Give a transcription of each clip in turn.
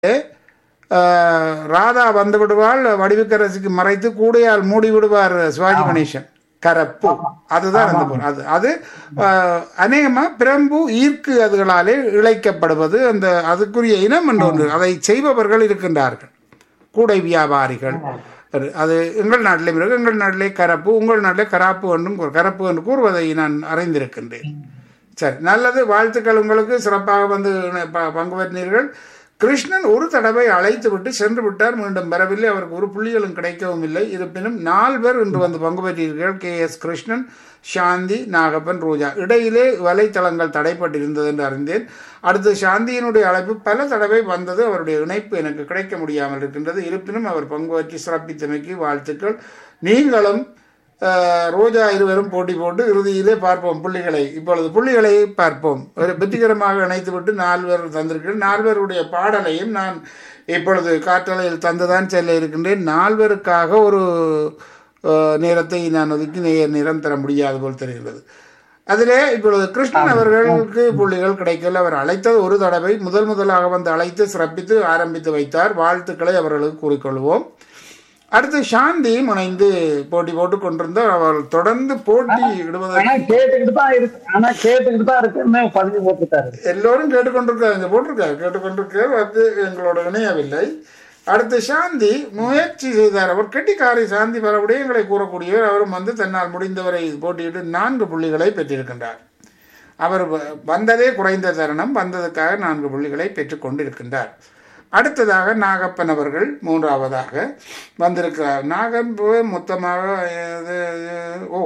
அஹ், ராதா வந்து விடுவாள் வடிவுக்கரசுக்கு மறைத்து கூடையால் மூடி விடுவார் சிவாஜி கணேசன் கரப்பு அதுதான் அந்த பொருள் அது அது அஹ், அநேகமா பிரம்பு ஈர்க்கு அதுகளாலே இழைக்கப்படுவது அந்த அதுக்குரிய இனம் என்று ஒன்று அதை செய்பவர்கள் இருக்கின்றார்கள் கூடை வியாபாரிகள் அது- அது எங்கள் நாட்டிலே இருக்கு எங்கள் நாட்டிலே கரப்பு உங்கள் நாட்டிலே கராப்பு என்றும் கூறு- கரப்பு என்று கூறுவதை நான் அறிந்திருக்கின்றேன் சரி நல்லது வாழ்த்துக்கள் உங்களுக்கு சிறப்பாக வந்து ப- பங்கு பெற்றீர்கள் கிருஷ்ணன் ஒரு தடவை அழைத்து விட்டு சென்று விட்டார் மீண்டும் வரவில்லை அவருக்கு ஒரு புள்ளிகளும் கிடைக்கவும் இல்லை இருப்பினும் நால்வர் இன்று வந்து பங்கு பெற்றீர்கள் கே எஸ் கிருஷ்ணன் சாந்தி நாகப்பன் ரோஜா இடையிலே வலைத்தளங்கள் தடைப்பட்டிருந்தது என்று அறிந்தேன் அடுத்து சாந்தியினுடைய அழைப்பு பல தடவை வந்தது அவருடைய இணைப்பு எனக்கு கிடைக்க முடியாமல் இருக்கின்றது இருப்பினும் அவர் பங்கு பற்றி சிறப்பித்தமைக்கு வாழ்த்துக்கள் நீங்களும் அஹ், ரோஜா இருவரும் போட்டி போட்டு இறுதியிலே பார்ப்போம் புள்ளிகளை இப்பொழுது புள்ளிகளை பார்ப்போம் ஒரு வெற்றிகரமாக இணைத்துவிட்டு நால்வர் தந்திருக்கிறேன் நால்வருடைய பாடலையும் நான் இப்பொழுது காற்றலையில் தந்துதான் செல்ல இருக்கின்றேன் நால்வருக்காக ஒரு அஹ், நேரத்தை நான் ஒதுக்கி நேர் நேரம் தர முடியாது போல் தெரிகிறது அதிலே இப்பொழுது கிருஷ்ணன் அவர்களுக்கு புள்ளிகள் கிடைக்கல அவர் அழைத்தது ஒரு தடவை முதல் முதலாக வந்து அழைத்து சிறப்பித்து ஆரம்பித்து வைத்தார் வாழ்த்துக்களை அவர்களுக்கு கூறிக்கொள்வோம் அடுத்து சாந்தி முனைந்து போட்டி போட்டு கொண்டிருந்தார் அவர் தொடர்ந்து போட்டி இடுவதற்கு ஆனா கேட்டுக்கிட்டு தான் இருக்கு ஆனா கேட்டுக்கிட்டு தான் இருக்குன்னு பதிவு போட்டுட்டாரு எல்லோரும் கேட்டுக்கொண்டிருக்காங்க இங்க போட்டிருக்காரு கேட்டுக்கொண்டிருக்கார் வந்து எங்களோட இணையவில்லை அடுத்து சாந்தி முயற்சி செய்தார் அவர் கெட்டிக்காரி சாந்தி பல விடயங்களை கூறக்கூடியவர் அவரும் வந்து தன்னால் முடிந்தவரை போட்டியிட்டு நான்கு புள்ளிகளை பெற்றிருக்கின்றார் அவர் வ- வந்ததே குறைந்த தருணம் வந்ததுக்காக நான்கு புள்ளிகளை பெற்றுக் கொண்டிருக்கின்றார் அடுத்ததாக நாகப்பன் அவர்கள் மூன்றாவதாக வந்திருக்கிறார் நாகன் போய் மொத்தமாக இது, இது, ஓ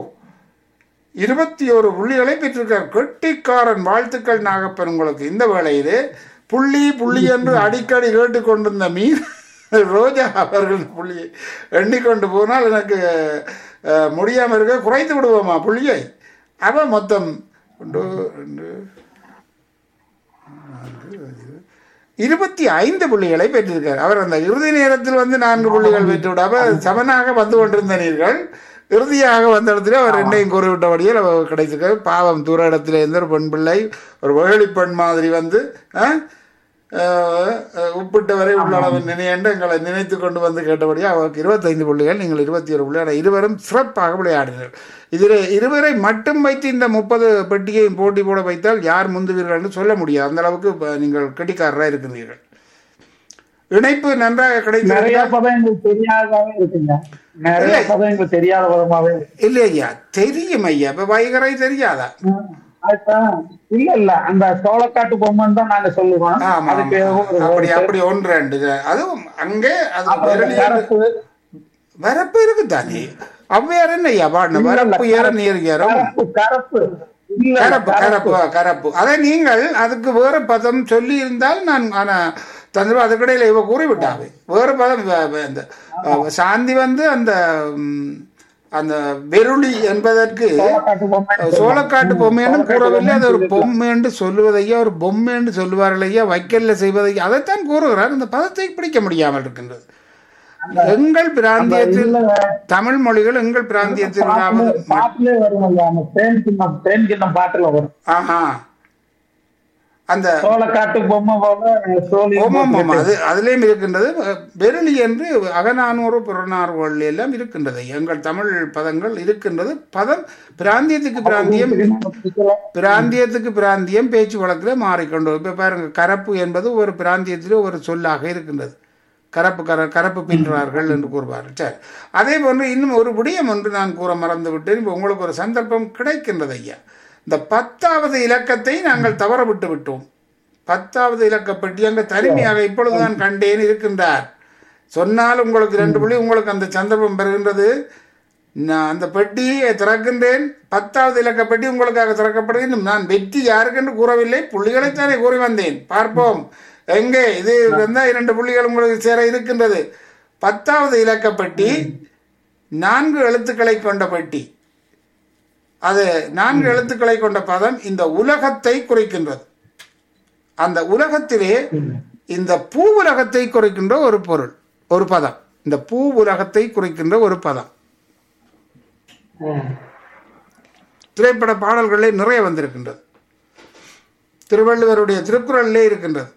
இருபத்தி ஒரு புள்ளிகளை பெற்றிருக்கார் கெட்டிக்காரன் வாழ்த்துக்கள் நாகப்பன் உங்களுக்கு இந்த வேளையிலே புள்ளி புள்ளி என்று அடிக்கடி கேட்டுக்கொண்டிருந்த மீன் ரோஜா அவர்கள் புள்ளியை எண்ணிக்கொண்டு போனால் எனக்கு அஹ், முடியாம இருக்க குறைத்து விடுவோமா புள்ளியை அவன் மொத்தம் ஒன்று ரெண்டு நான்கு, ஐந்து, இருபத்தி ஐந்து புள்ளிகளை பெற்றிருக்கார் அவர் அந்த இறுதி நேரத்தில் வந்து நான்கு புள்ளிகள் பெற்று விடாம சமனாக வந்து கொண்டிருந்த நீர்கள் இறுதியாக வந்த இடத்துல அவர் ரெண்டையும் கூறிவிட்டபடியே அவர் கிடைச்சிருக்காரு பாவம் தூர இடத்துல இருந்து ஒரு பெண் பிள்ளை ஒரு வெகுளி பெண் மாதிரி வந்து ஆ, அஹ், அஹ், உப்பிட்டவரை உள்ளளவு நினையண்டு எங்களை நினைத்து கொண்டு வந்து கேட்டபடியே அவருக்கு இருபத்தைந்து புள்ளிகள் நீங்கள் இருபத்தி ஒரு புள்ளிகள் இருவரும் சிறப்பாக விளையாடினர் இதில் இருவரை மட்டும் வைத்து இந்த முப்பது பெட்டியையும் போட்டி போட வைத்தால் யார் முந்துவீர்கள் என்று சொல்ல முடியாது அந்த அளவுக்கு இப்ப நீங்கள் கெட்டிக்காரராக இருக்கிறீர்கள் இணைப்பு நன்றாக நிறைய கிடைத்திருந்தால் பதம் எங்களுக்கு தெரியாததாவே இருக்குங்க நிறைய இல்லை. பதம் எங்களுக்கு தெரியாத பதமாவே இருக்கு இல்லை ஐயா தெரியும் ஐயா இப்ப வைகரை தெரியாதா ம். அதுதான். இல்ல இல்ல அந்த சோளக்காட்டு பொம்மைன்னு தான் நாங்க சொல்லுவோம் ஆமா, அதுக்கு ஆமா. ஒரு அப்படி அப்படி ஒன்று ரெண்டு அதுவும் அங்கே அது அப்புறம் இந்த விரலியல் கருப்பு வரப்பு இருக்குதானே அவ்வையார் என்ன ஐயா பாடின இல்ல, இல்ல, வரப்பு ஏற நீர் ஏறும் கருப்பு கருப்பு இல்ல இல்ல, கரப்பு கரப்பு கரப்பு அதை நீங்கள் அதுக்கு வேறு பதம் சொல்லி இருந்தால் நான் ஆனா தந்துடும் அதுக்கிடையில் இவ கூறிவிட்டாவே வேறு பதம் வ- வ- இந்த அஹ், சாந்தி வந்து அந்த ம், அந்த வெருளி என்பதற்கு சோளக்காட்டு பொம்மை சோளக்காட்டு பொம்மைன்னு கூறவில்லை அது ஒரு பொம்மை என்று சொல்லுவதையா ஒரு பொம்மை என்று சொல்லுவார்கள் ஐயா வைக்கல்ல செய்வதையா அதைத்தான் கூறுகிறார் இந்த பதத்தை பிடிக்க முடியாமல் இருக்கின்றது எங்கள் பிராந்தியத்தில் இல்ல தமிழ் மொழிகள் எங்கள் பிராந்தியத்தில் பாட்டுல பாட்டுலயே வரும் இல்ல, அந்த தேன் கிண்ணம் தேன் கிண்ணம் பாட்டுல வரும் ஆஹா அந்த சோளக்காட்டு பொம்மை போல சோழி ஓமம் ஓமம் அது அதுலேயும் இருக்கின்றது வெருளி என்று அகநானூறு புறநானூறு எல்லாம் இருக்கின்றது எங்கள் தமிழ் பதங்கள் இருக்கின்றது பதம் பிராந்தியத்துக்கு பிராந்தியம் பிராந்தியத்துக்கு பிராந்தியம் பேச்சு வழக்கில் மாறிக்கொண்டு இப்போ பாருங்க கரப்பு என்பது ஒரு பிராந்தியத்திலே ஒரு சொல்லாக இருக்கின்றது கரப்பு கர கரப்பு பின்றார்கள் என்று கூறுவார்கள் சரி அதே போன்று இன்னும் ஒரு விடயம் ஒன்று நான் கூற மறந்து விட்டேன் இப்போ உங்களுக்கு ஒரு சந்தர்ப்பம் கிடைக்கின்றது ஐயா இந்த பத்தாவது இலக்கத்தை நாங்கள் தவற விட்டு விட்டோம் பத்தாவது இலக்கப்பட்டி அங்கே தனிமையாக இப்பொழுது நான் கண்டேன் இருக்கின்றார் சொன்னால் உங்களுக்கு ரெண்டு புள்ளி உங்களுக்கு அந்த சந்தர்ப்பம் பெறுகின்றது நான் அந்த பெட்டியை திறக்கின்றேன் பத்தாவது இலக்க பெட்டி உங்களுக்காக திறக்கப்படுகின்றது நான் வெற்றி யாருக்கென்று கூறவில்லை புள்ளிகளைத்தானே கூறி வந்தேன் பார்ப்போம் எங்கே இது வந்தால் இரண்டு புள்ளிகள் உங்களுக்கு சேர இருக்கின்றது பத்தாவது இலக்க பெட்டி நான்கு எழுத்துக்களை கொண்ட பெட்டி அது நான்கு எழுத்துக்களை கொண்ட பதம் இந்த உலகத்தை குறிக்கின்றது அந்த உலகத்திலே இந்த பூ உலகத்தை குறிக்கின்ற ஒரு பொருள் ஒரு பதம் இந்த பூ உலகத்தை குறிக்கின்ற ஒரு பதம் திரைப்பட பாடல்களே நிறைய வந்திருக்கின்றது திருவள்ளுவருடைய திருக்குறளிலே இருக்கின்றது